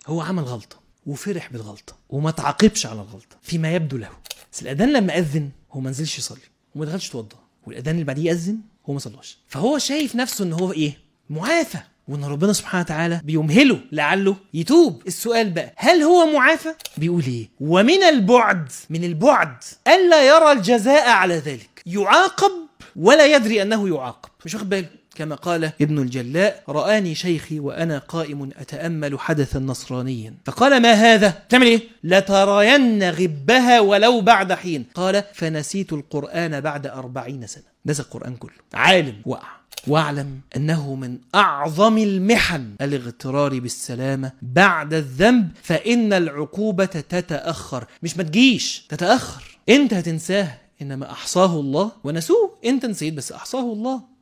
هو عمل غلطه وفرح بالغلطه وما تعاقبش على الغلطه فيما يبدو له بس الاذان لما اذن هو ما نزلش يصلي وما دخلش يتوضا والاذان اللي بعديه ياذن هو ما صلاش فهو شايف نفسه ان هو ايه معافى وان ربنا سبحانه وتعالى بيمهله لعله يتوب السؤال بقى هل هو معافى بيقول ايه ومن البعد من البعد الا يرى الجزاء على ذلك يعاقب ولا يدري انه يعاقب مش واخد باله كما قال ابن الجلاء رآني شيخي وأنا قائم أتأمل حدثا نصرانيا فقال ما هذا تعمل إيه لترين غبها ولو بعد حين قال فنسيت القرآن بعد أربعين سنة نسى القرآن كله عالم وقع واعلم انه من اعظم المحن الاغترار بالسلامه بعد الذنب فان العقوبه تتاخر مش ما تجيش تتاخر انت هتنساه انما احصاه الله ونسوه انت نسيت بس احصاه الله